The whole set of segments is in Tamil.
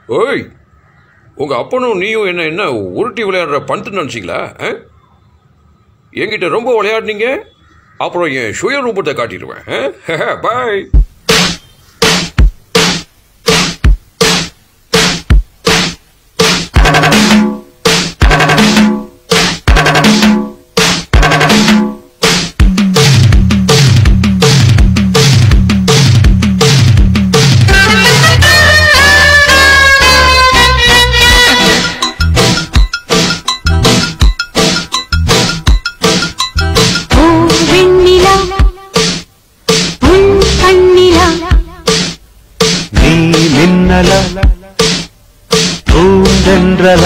ஓய் உங்க அப்பனும் நீயும் என்ன என்ன உருட்டி விளையாடுற பண்ட்டு நினச்சிங்களா என்கிட்ட ரொம்ப விளையாடுனீங்க அப்புறம் என் சுய ரூபத்தை காட்டிடுவேன் பாய் ஓ வெண்ணிலா உன் கண்ணிலா நீ மின்னல பூந்தென்றல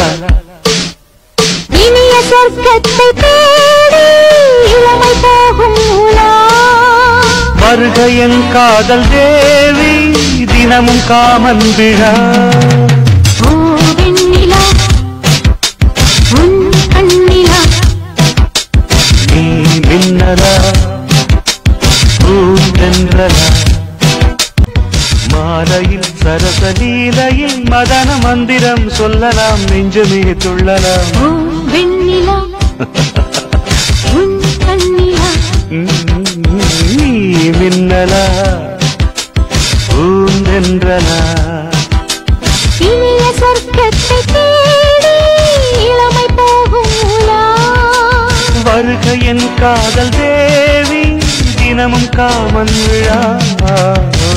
இனிய சொர்க்கத்தை தேடி இளமை போகும் உலா வருக என் காதல் தேவி தினமும் காமன் விழா ஓ வெண்ணிலா உன் கண்ணிலா நீ மின்னல பூந்தென்றல மாலையில் சரசலீலையில் மதன மந்திரம் சொல்லலாம் நெஞ்சமே துள்ளலாம் ஓ வெண்ணிலா உன் கண்ணிலா நீ மின்னலா பூந்தென்றலா இனிய சொர்க்கத்தை தேடி இளமை போகும் உலா வருக என் காதல் தேவி தினமும் காமன் விழா